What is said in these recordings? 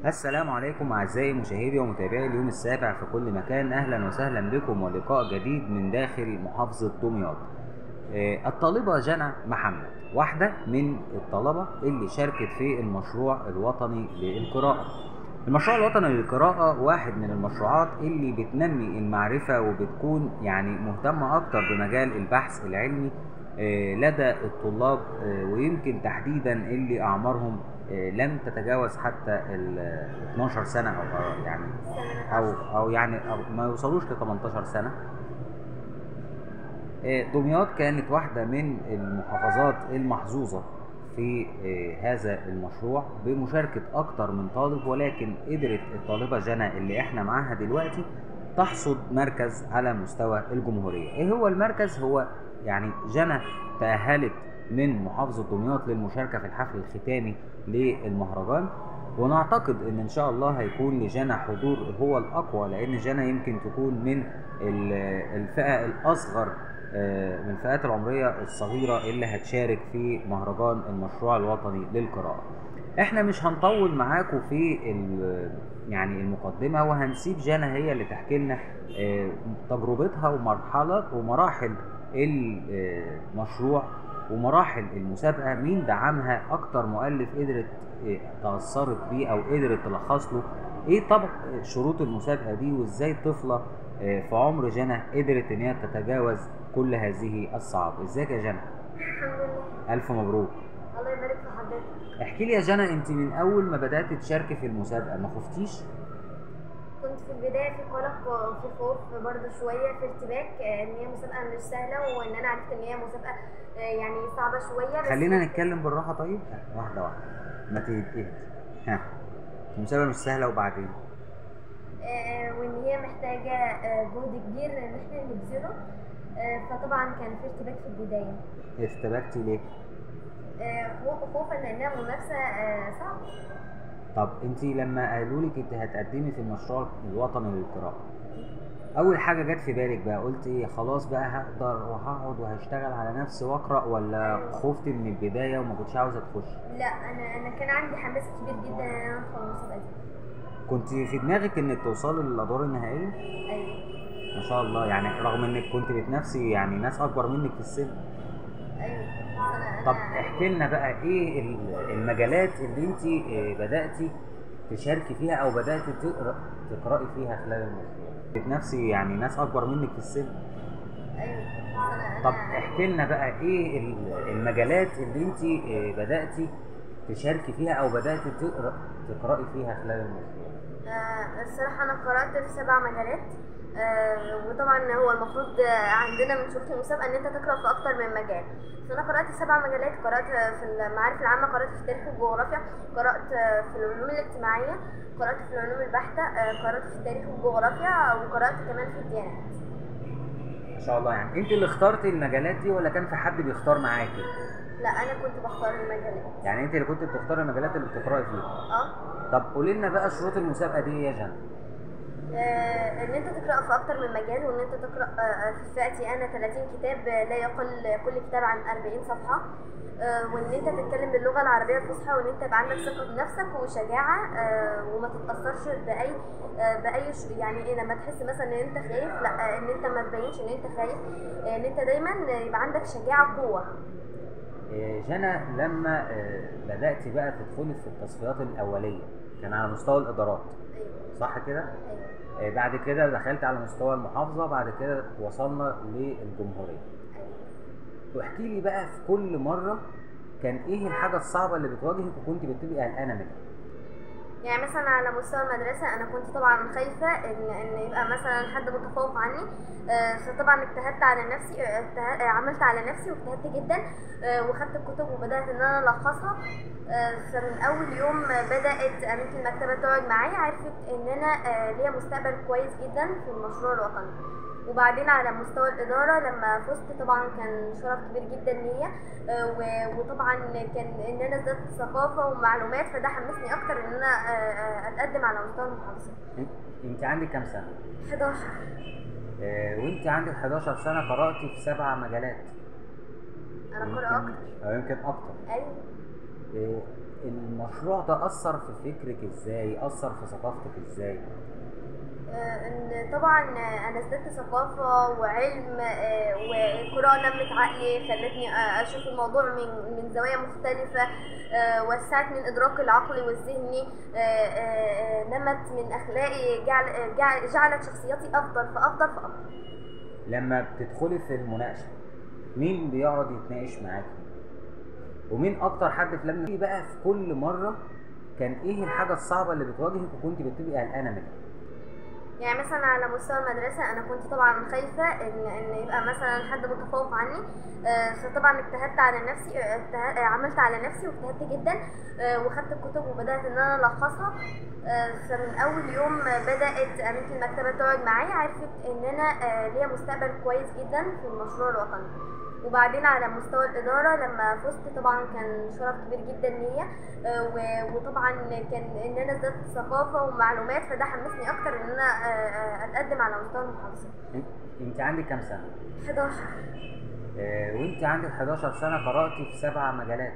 السلام عليكم أعزائي مشاهدي ومتابعي اليوم السابع في كل مكان أهلا وسهلا بكم ولقاء جديد من داخل محافظة دمياط آه، الطالبة جنى محمد واحدة من الطلبة اللي شاركت في المشروع الوطني للقراءة المشروع الوطني للقراءة واحد من المشروعات اللي بتنمي المعرفة وبتكون يعني مهتمة أكتر بمجال البحث العلمي آه، لدى الطلاب آه، ويمكن تحديدا اللي أعمارهم آه، لم تتجاوز حتى ال 12 سنة أو أو يعني أو أو يعني أو ما يوصلوش ل 18 سنة آه، دمياط كانت واحدة من المحافظات المحظوظة في آه، هذا المشروع بمشاركة أكتر من طالب ولكن قدرت الطالبة جنى اللي احنا معاها دلوقتي تحصد مركز على مستوى الجمهورية ايه هو المركز هو يعني جنى تأهلت من محافظة دمياط للمشاركة في الحفل الختامي للمهرجان ونعتقد ان ان شاء الله هيكون لجنى حضور هو الاقوى لان جنى يمكن تكون من ال- الفئة الاصغر آه، من الفئات العمرية الصغيرة اللي هتشارك في مهرجان المشروع الوطني للقراءة احنا مش هنطول معاكم في ال- يعني المقدمة وهنسيب جانا هي اللي تحكي لنا آه، تجربتها ومرحلة ومراحل المشروع ومراحل المسابقة مين دعمها أكتر مؤلف قدرت آه، تأثرت بيه أو قدرت تلخص له إيه طبق شروط المسابقة دي وإزاي طفلة آه، في عمر جنى قدرت إن هي تتجاوز كل هذه الصعاب إزيك يا جنى؟ الحمد لله ألف مبروك الله يبارك في حضرتك احكي لي يا جنى انت من اول ما بدات تشاركي في المسابقه ما خفتيش كنت في البدايه في قلق وفي خوف برضه شويه في ارتباك آه، ان هي مسابقه مش سهله وان انا عرفت ان هي مسابقه آه، يعني صعبه شويه بس خلينا نتكلم بالراحه طيب واحده واحده ما تهدي ها المسابقه مش سهله وبعدين آه، وان هي محتاجه آه، جهد كبير ان احنا نبذله آه، فطبعا كان في ارتباك في البدايه استبكتي ليه آه، خو- خوفا لانها منافسه آه، صعبه طب انت لما قالوا لك انت هتقدمي في المشروع الوطني للقراءه اول حاجه جت في بالك بقى قلت ايه خلاص بقى هقدر وهقعد وهشتغل على نفسي واقرا ولا خفتي من البدايه وما كنتش عاوزه تخش لا انا انا كان عندي حماس كبير جدا ان انا ادخل المسابقه دي كنت في دماغك انك توصلي للادوار النهائيه ايوه ما شاء الله يعني رغم انك كنت بتنافسي يعني ناس اكبر منك في السن ايوه بس انا طب أنا- احكي لنا بقى ايه ال- المجالات اللي انت بداتي تشاركي فيها او بداتي تقرا تقراي فيها خلال المشروع بتنافسي يعني ناس اكبر منك في السن ايوه بس انا طب أنا- احكي لنا بقى ايه ال- المجالات اللي انت بداتي تشاركي فيها او بداتي تقرا تقراي فيها خلال المشروع آه، الصراحة أنا قرأت في سبع مجالات آه، وطبعا هو المفروض آه، عندنا من شروط المسابقة إن أنت تقرأ في أكتر من مجال فأنا قرأت سبع مجالات قرأت في المعارف العامة قرأت في التاريخ والجغرافيا قرأت آه، في العلوم الاجتماعية قرأت في العلوم البحتة آه، قرأت في التاريخ والجغرافيا وقرأت كمان في الديانات ما شاء الله يعني انت اللي اخترتي المجالات دي ولا كان في حد بيختار معاكي لا أنا كنت بختار المجالات يعني انت اللي كنت بتختاري المجالات اللي بتقراي فيها اه طب قولي لنا بقى شروط المسابقه دي يا جنى آه، ان انت تقرا في اكتر من مجال وان انت تقرا آه، في فئتي انا 30 كتاب آه، لا يقل كل كتاب عن 40 صفحه آه، وان انت تتكلم باللغه العربيه الفصحى وان انت يبقى عندك ثقه بنفسك وشجاعه آه، وما تتاثرش باي آه، باي ش- يعني ايه لما تحس مثلا ان انت خايف لا آه، ان انت ما تبينش ان انت خايف آه، ان انت دايما يبقى عندك شجاعه قوه إيه، جنى لما آه، بدأتي بقى تدخلي في التصفيات الأولية كان على مستوى الإدارات ايوه صح كده؟ ايوه آه، بعد كده دخلت على مستوى المحافظة بعد كده وصلنا للجمهورية ايوه واحكي لي بقى في كل مرة كان إيه الحاجة الصعبة اللي بتواجهك وكنت بتبقي قلقانة منها؟ يعني مثلا على مستوى المدرسة أنا كنت طبعا خايفة إن إن يبقى مثلا حد متفوق عني آه، فطبعا اجتهدت على نفسي آه، اجته- آه، عملت على نفسي واجتهدت جدا آه، وخدت الكتب وبدأت إن أنا ألخصها آه، فمن أول يوم آه، بدأت أمين المكتبة تقعد معايا عرفت إن أنا آه، ليا مستقبل كويس جدا في المشروع الوطني وبعدين على مستوى الإدارة لما فزت طبعا كان شرف كبير جدا ليا آه، و- وطبعا كان ان انا ازددت ثقافه ومعلومات فده حمسني اكتر ان انا آه، آه، اتقدم على مستوى المحافظه إنت- انت عندك كام سنة؟ 11 آه، وانت عندك 11 سنة قرأتي في سبع مجالات انا يمكن- قرأ اكتر أو يمكن أكتر ايوه إيه، المشروع ده اثر في فكرك ازاي اثر في ثقافتك ازاي آه، ان طبعا آه، انا ازددت ثقافه وعلم آه، وقراءه نمت عقلي خلتني آه، اشوف الموضوع من من زوايا مختلفه آه، وسعت من ادراكي العقلي والذهني آه، آه، آه، نمت من اخلاقي جعل آه، جعل- جعلت شخصيتي افضل فافضل فافضل لما بتدخلي في المناقشه مين بيقعد يتناقش معاكي ومين اكتر حد في لجنه بقى في كل مره كان ايه الحاجه الصعبه اللي بتواجهك وكنت بتبقي قلقانه منها يعني مثلا على مستوى المدرسة أنا كنت طبعا خايفة إن إن يبقى مثلا حد متفوق عني آه، فطبعا اجتهدت على نفسي آه، اجتهد- آه، عملت على نفسي واجتهدت جدا آه، وخدت الكتب وبدأت إن أنا ألخصها آه، فمن أول يوم آه، بدأت أمينة المكتبة تقعد معايا عرفت إن أنا آه، ليا مستقبل كويس جدا في المشروع الوطني وبعدين على مستوى الإدارة لما فزت طبعا كان شرف كبير جدا ليا آه، و- وطبعا كان ان انا ازددت ثقافه ومعلومات فده حمسني اكتر ان انا آه، آه، اتقدم على مستوى المحافظه إنت- انت عندك كام سنه 11 آه، وانت عندك 11 سنه قراتي في سبع مجالات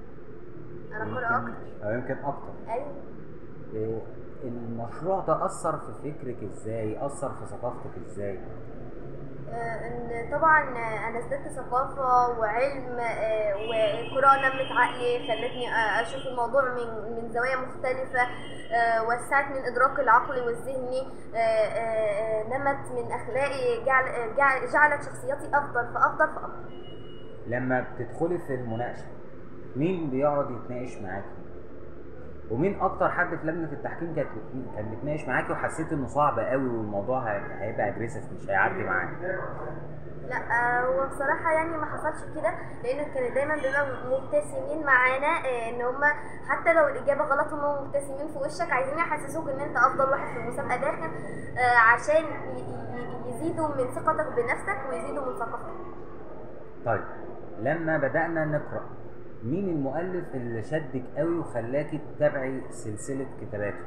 انا قارئه اكتر او يمكن اكتر ايوه آه، المشروع ده اثر في فكرك ازاي اثر في ثقافتك ازاي آه، ان طبعا آه، انا ازددت ثقافه وعلم آه، وقراءه نمت عقلي خلتني آه، اشوف الموضوع من من زوايا مختلفه آه، وسعت من ادراكي العقلي والذهني آه، آه، آه، نمت من اخلاقي جعل آه، جعل- جعلت شخصيتي افضل فافضل فافضل لما بتدخلي في المناقشه مين بيقعد يتناقش معاكي ومين اكتر حد في لجنه التحكيم كانت كان بيتناقش معاكي وحسيت انه صعب قوي والموضوع هي- هيبقى اجريسيف مش هيعدي معاك لا آه، هو بصراحة يعني ما حصلش كده لأن كانوا دايما بيبقوا مبتسمين معانا آه، إن هما حتى لو الإجابة غلط هما مبتسمين في وشك عايزين يحسسوك إن أنت أفضل واحد في المسابقة داخل آه، عشان ي- ي- يزيدوا من ثقتك بنفسك ويزيدوا من ثقافتك. طيب لما بدانا نقرا مين المؤلف اللي شدك قوي وخلاكي تتابعي سلسله كتاباته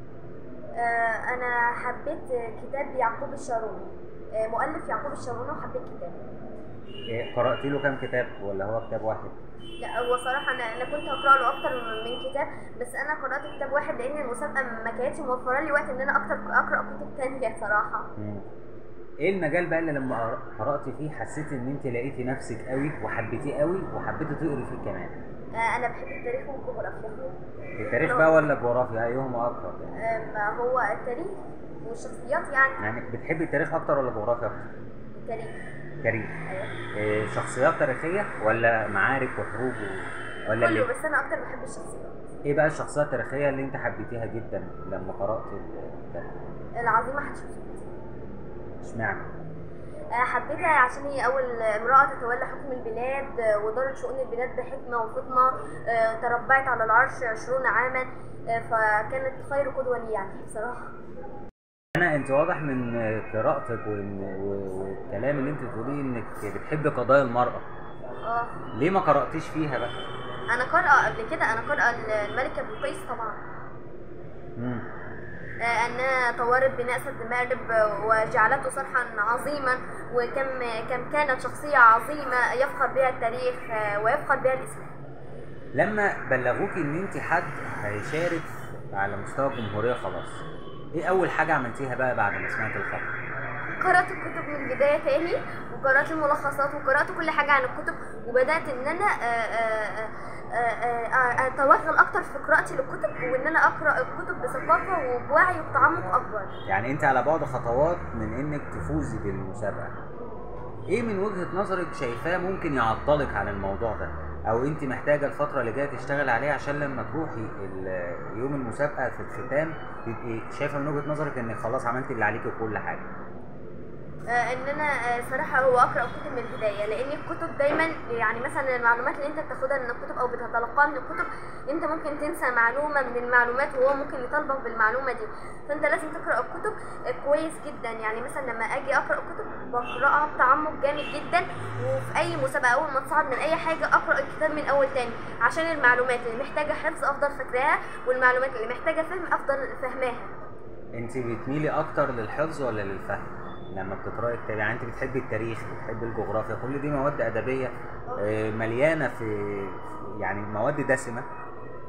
آه، أنا حبيت كتاب يعقوب الشاروني آه، مؤلف يعقوب الشاروني وحبيت كتابه. إيه، قرات له كام كتاب ولا هو كتاب واحد لا هو صراحة أنا أنا كنت هقرأ له أكتر من كتاب بس أنا قرأت كتاب واحد لأن المسابقة ما كانتش موفرة لي وقت إن أنا أكتر أقرأ كتب تانية صراحة. مم. ايه المجال بقى اللي لما قر- قراتي فيه حسيتي ان انت لقيتي نفسك قوي وحبيتيه قوي وحبيتي تقري فيه كمان آه، أنا بحب التاريخ والجغرافيا. التاريخ بقى ولا الجغرافيا ايهما اقرب يعني آه، ما هو التاريخ والشخصيات يعني يعني بتحبي التاريخ اكتر ولا الجغرافيا اكتر التاريخ تاريخ أيوه إيه شخصيات تاريخيه ولا معارك وحروب و... ولا كله اللي بس أنا أكتر بحب الشخصيات. ايه بقى الشخصيات التاريخيه اللي انت حبيتيها جدا لما قرات الكتاب العظيمة حتشبسوت. اشمعنى آه، حبيتها عشان هي أول امرأة تتولى حكم البلاد آه، وإدارة شؤون البلاد بحكمة وفطنة آه، تربعت على العرش عشرون عاما آه، فكانت خير قدوة لي يعني بصراحة انا انت واضح من قراءتك وإن... و- والكلام اللي انت بتقوليه انك بتحبي قضايا المراه اه ليه ما قراتيش فيها بقى أنا قارئة قبل كده أنا قارئة الملكة بلقيس طبعا مم. آه، أنها طورت بناء سد مأرب وجعلته صرحا عظيما وكم كم كانت شخصية عظيمة يفخر بها التاريخ آه، ويفخر بها الإسلام لما بلغوكي ان انت حد هيشارك على مستوى الجمهوريه خلاص ايه اول حاجه عملتيها بقى بعد ما سمعت الخبر قرأت الكتب من البداية تاني وقرأت الملخصات وقرأت كل حاجة عن الكتب وبدأت إن أنا آه، آه، آه، آه، آه، أتوغل أكتر في قراءتي للكتب وإن أنا أقرأ الكتب بثقافة وبوعي وبتعمق أكبر يعني انت على بعد خطوات من انك تفوزي بالمسابقه ايه من وجهه نظرك شايفاه ممكن يعطلك عن الموضوع ده او انت محتاجه الفتره اللي جايه تشتغل عليه عشان لما تروحي ال- يوم المسابقه في الختام تبقي شايفه من وجهه نظرك انك خلاص عملتي اللي عليكي وكل حاجه آه، ان انا آه، صراحه هو اقرا كتب من البدايه لان الكتب دايما يعني مثلا المعلومات اللي انت بتاخدها من الكتب او بتتلقاها من الكتب انت ممكن تنسى معلومه من المعلومات وهو ممكن يطالبك بالمعلومه دي فانت لازم تقرا الكتب آه، كويس جدا يعني مثلا لما اجي اقرا كتب بقراها بتعمق جامد جدا وفي اي مسابقه اول ما تصعد من اي حاجه اقرا الكتاب من اول تاني عشان المعلومات اللي محتاجه حفظ افضل فاكراها والمعلومات اللي محتاجه فهم افضل فهماها انت بتميلي اكتر للحفظ ولا للفهم لما بتقراي كتاب يعني انت بتحبي التاريخ بتحبي الجغرافيا كل دي مواد ادبيه آه، مليانه في يعني مواد دسمه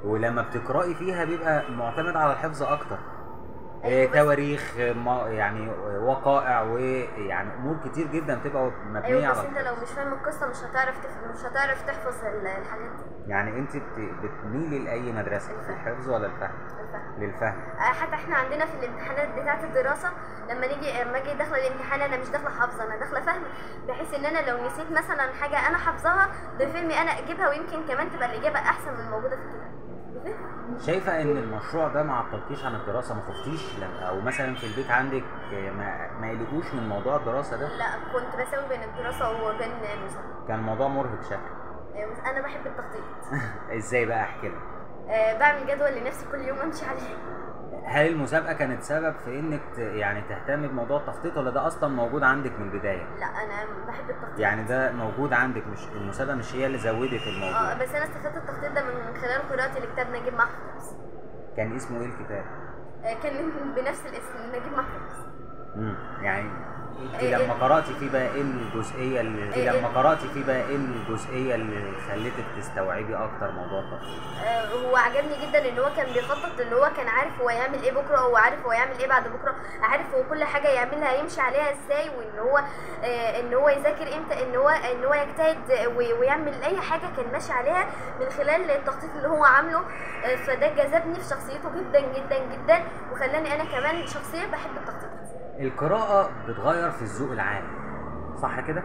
ولما بتقراي فيها بيبقى معتمد على الحفظ اكتر أيوة آه، بس- تواريخ آه، ما- يعني وقائع ويعني امور كتير جدا بتبقى مبنيه ايوه بس على انت لو مش فاهم القصه مش هتعرف تف... مش هتعرف تحفظ ال- الحاجات دي يعني انت بت- بتميلي لاي مدرسه الفهم. الحفظ ولا الفهم الفهم. للفهم آه، حتى احنا عندنا في الامتحانات بتاعه الدراسه لما نيجي لما اجي داخله الامتحان انا مش داخله حافظه انا داخله فهم بحيث ان انا لو نسيت مثلا حاجه انا حافظاها بفهمي انا اجيبها ويمكن كمان تبقى الاجابه احسن من الموجوده في الكتاب بفهم. شايفه ان المشروع ده ما عطلكيش عن الدراسه ما خفتيش لما- او مثلا في البيت عندك آه، ما, ما يقلقوش من موضوع الدراسه ده لا كنت بساوي بين الدراسه وبين المذاكره كان الموضوع مرهق شكل آه، بس انا بحب التخطيط ازاي بقى احكي لك آه، بعمل جدول لنفسي كل يوم امشي عليه هل المسابقه كانت سبب في انك ت- يعني تهتمي بموضوع التخطيط ولا ده اصلا موجود عندك من البدايه لا انا بحب التخطيط يعني ده موجود عندك مش المسابقه مش هي اللي زودت اه الموضوع بس انا استفدت التخطيط ده من خلال قراءتي لكتاب نجيب محفوظ كان اسمه ايه الكتاب آه، كان بنفس الاسم نجيب محفوظ امم يعني انت إيه- لما قراتي فيه بقى ايه الجزئيه اللي انت إيه- لما قراتي فيه بقى ايه الجزئيه اللي خلتك تستوعبي اكتر موضوع التخطيط آه، هو عجبني جدا ان هو كان بيخطط ان هو كان عارف هو يعمل ايه بكره هو عارف هو يعمل ايه بعد بكره عارف هو كل حاجه يعملها يمشي عليها ازاي وان هو آه، ان هو يذاكر امتى ان هو ان هو يجتهد وي- ويعمل اي حاجه كان ماشي عليها من خلال التخطيط اللي هو عامله آه، فده جذبني في شخصيته جدا جدا جدا وخلاني انا كمان شخصيه بحب التخطيط القراءه بتغير في الذوق العام صح كده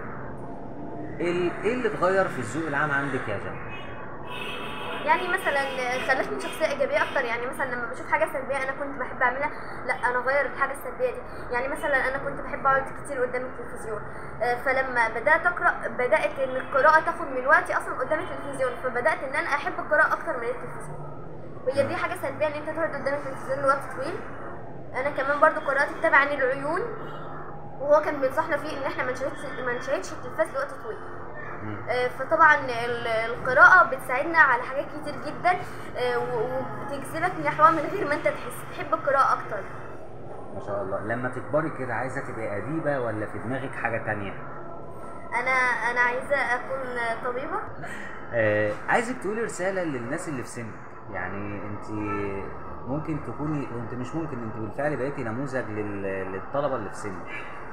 ال- ايه اللي اتغير في الذوق العام عندك يا جنى يعني مثلا خلتني شخصيه ايجابيه اكتر يعني مثلا لما بشوف حاجه سلبيه انا كنت بحب اعملها لا انا غير الحاجه السلبيه دي يعني مثلا انا كنت بحب اقعد كتير قدام التلفزيون آه، فلما بدات اقرا بدات ان القراءه تاخد من وقتي اصلا قدام التلفزيون فبدات ان انا احب القراءه اكتر من التلفزيون وهي دي حاجه سلبيه ان انت تقعد قدام التلفزيون لوقت طويل انا كمان برضو قرات كتاب عن العيون وهو كان بينصحنا فيه ان احنا ما نشاهدش ما نشاهدش التلفاز لوقت طويل مم. آه، فطبعا ال- القراءة بتساعدنا على حاجات كتير جدا آه، و- وبتجذبك نحوها من غير ما انت تحس تحب القراءة اكتر ما شاء الله لما تكبري كده عايزه تبقي اديبه ولا في دماغك حاجه تانية انا انا عايزة اكون طبيبة آه عايزك تقولي رساله للناس اللي في سنك يعني انت ممكن تكوني وانت مش ممكن انت بالفعل بقيتي نموذج لل- للطلبه اللي في سنك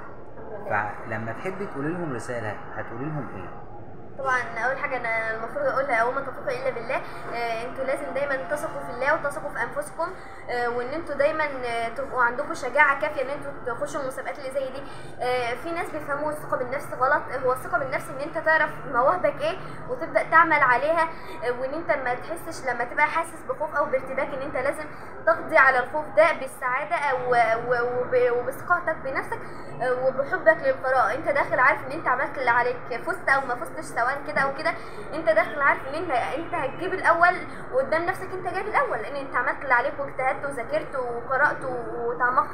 فلما تحبي تقولي لهم رساله هتقولي لهم ايه طبعا اول حاجه انا المفروض اقولها وما تثقوا الا بالله آه، انتوا لازم دايما تثقوا في الله وتثقوا في انفسكم آه، وان انتوا دايما آه، تبقوا عندكم شجاعه كافيه ان انتوا تخشوا المسابقات اللي زي دي آه، في ناس بيفهموا الثقه بالنفس غلط هو الثقه بالنفس ان انت تعرف مواهبك ايه وتبدا تعمل عليها آه، وان انت ما تحسش لما تبقى حاسس بخوف او بارتباك ان انت لازم تقضي على الخوف ده بالسعاده او و- وب- وبثقتك بنفسك آه، وبحبك للقراءه انت داخل عارف ان انت عملت اللي عليك فزت او ما فزتش سواء كده او كده انت داخل عارف ان انت انت هتجيب الاول وقدام نفسك انت جايب الاول لان انت عملت اللي عليك واجتهدت وذاكرت وقرات وتعمقت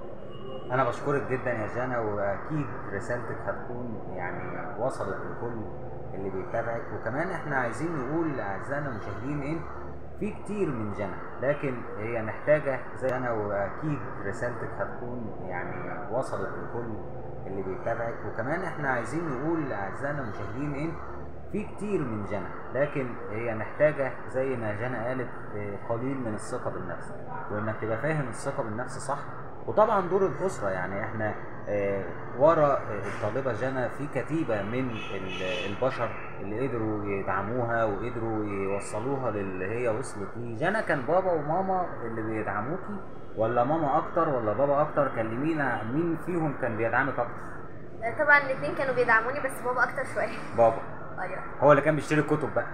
انا بشكرك جدا يا جانا واكيد رسالتك هتكون يعني وصلت لكل اللي بيتابعك وكمان احنا عايزين نقول لاعزائنا المشاهدين ان في كتير من جنى لكن هي محتاجه زي انا واكيد رسالتك هتكون يعني وصلت لكل اللي بيتابعك وكمان احنا عايزين نقول لاعزائنا المشاهدين ان في كتير من جنى لكن هي محتاجه زي ما جنى قالت آه، قليل من الثقه بالنفس وانك تبقى فاهم الثقه بالنفس صح وطبعا دور الاسره يعني احنا آه، ورا آه، الطالبه جنى في كتيبه من ال- البشر اللي قدروا يدعموها وقدروا يوصلوها للي هي وصلت ليه جنى كان بابا وماما اللي بيدعموكي ولا ماما اكتر ولا بابا اكتر كلمينا مين فيهم كان بيدعمك اكتر آه، طبعا الاثنين كانوا بيدعموني بس بابا اكتر شويه بابا ايوه هو اللي كان بيشتري الكتب بقى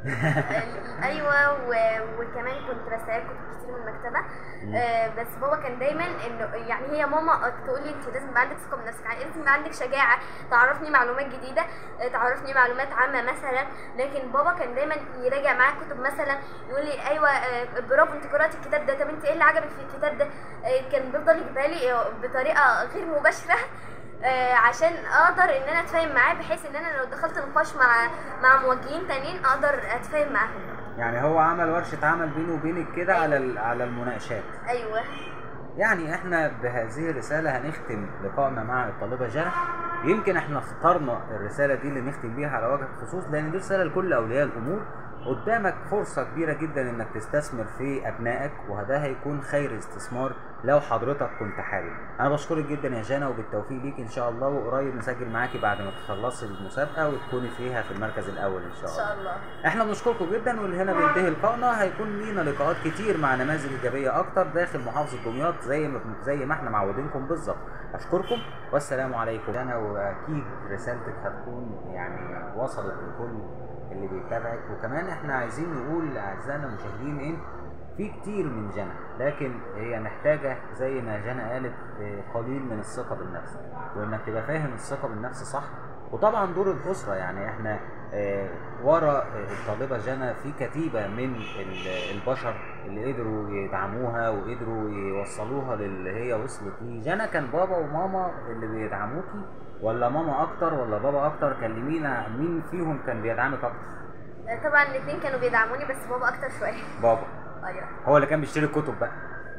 آه، ايوه و- وكمان كنت بستعير كتب كتير من المكتبه آه، بس بابا كان دايما انه يعني هي ماما تقول لي انت لازم يبقى عندك ثقه بنفسك يعني لازم يبقى عندك شجاعه تعرفني معلومات جديده آه، تعرفني معلومات عامه مثلا لكن بابا كان دايما يراجع معايا كتب مثلا يقول لي ايوه آه، برافو انت قراتي الكتاب ده طب انت ايه اللي عجبك في الكتاب ده آه، كان بيفضل يجيبها لي آه، بطريقه غير مباشره آه، عشان اقدر ان انا اتفاهم معاه بحيث ان انا لو دخلت نقاش مع مع موجهين تانيين اقدر اتفاهم معاهم يعني هو عمل ورشه عمل بينه وبينك كده على ال- على المناقشات ايوه يعني احنا بهذه الرسالة هنختم لقائنا مع الطالبة جنى يمكن احنا اخترنا الرسالة دي اللي نختم بيها على وجه الخصوص لأن دي رسالة لكل أولياء الأمور قدامك فرصة كبيرة جدا انك تستثمر في ابنائك وده هيكون خير استثمار لو حضرتك كنت حابب انا بشكرك جدا يا جانا وبالتوفيق ليك ان شاء الله وقريب نسجل معاكي بعد ما تخلصي المسابقة وتكوني فيها في المركز الاول ان ان شاء الله شاء الله احنا بنشكركم جدا واللي هنا بينتهي لقائنا هيكون لينا لقاءات كتير مع نماذج ايجابيه اكتر داخل محافظه دمياط زي ما زي ما احنا معودينكم بالظبط اشكركم والسلام عليكم انا واكيد رسالتك هتكون يعني وصلت لكل اللي بيتابعك وكمان احنا عايزين نقول لاعزائنا المشاهدين ان في كتير من جنى لكن هي محتاجة زي ما جنى قالت آه، قليل من الثقة بالنفس وانك تبقى فاهم الثقة بالنفس صح وطبعا دور الأسرة يعني احنا آه، ورا آه، الطالبة جنى في كتيبة من ال- البشر اللي قدروا يدعموها وقدروا يوصلوها للي هي وصلت ليه جنى كان بابا وماما اللي بيدعموكي ولا ماما اكتر ولا بابا اكتر كلمينا مين فيهم كان بيدعمك اكتر آه، طبعا الاثنين كانوا بيدعموني بس بابا اكتر شويه بابا ايوه هو اللي كان بيشتري الكتب بقى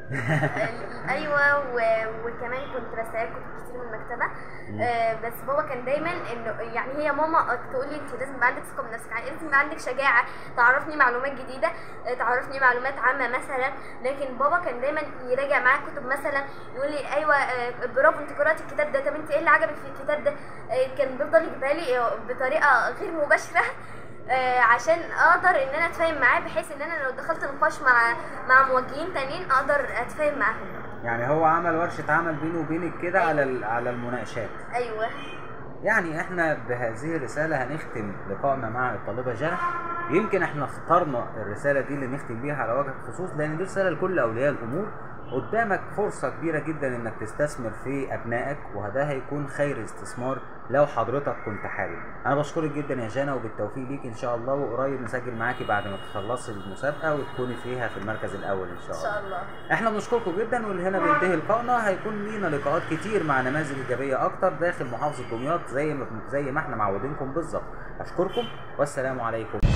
ال- ايوه و- وكمان كنت بستعير كتب كتير من المكتبه آه، بس بابا كان دايما انه يعني هي ماما تقول لي انت لازم يبقى عندك ثقه بنفسك يعني لازم يبقى عندك شجاعه تعرفني معلومات جديده آه، تعرفني معلومات عامه مثلا لكن بابا كان دايما يراجع معايا كتب مثلا يقول لي ايوه آه، برافو انت قراتي الكتاب ده طب انت ايه اللي عجبك في الكتاب ده آه، كان بيفضل يجيبها لي آه، بطريقه غير مباشره آه، عشان اقدر ان انا اتفاهم معاه بحيث ان انا لو دخلت نقاش مع مع موجهين تانيين اقدر اتفاهم معاهم يعني هو عمل ورشة عمل بينه وبينك كده على ال- على المناقشات ايوه يعني احنا بهذه الرسالة هنختم لقائنا مع الطالبة جنى يمكن احنا اخترنا الرسالة دي اللي نختم بيها على وجه الخصوص لان دي رسالة لكل اولياء الامور قدامك فرصة كبيرة جدا انك تستثمر في ابنائك وده هيكون خير استثمار لو حضرتك كنت حابب انا بشكرك جدا يا جانا وبالتوفيق ليك ان شاء الله وقريب نسجل معاكي بعد ما تخلصي المسابقة وتكوني فيها في المركز الاول ان شاء ان الله شاء الله احنا بنشكركم جدا واللي هنا بينتهي لقائنا هيكون لينا لقاءات كتير مع نماذج ايجابيه اكتر داخل محافظه دمياط زي ما زي ما احنا معودينكم بالظبط اشكركم والسلام عليكم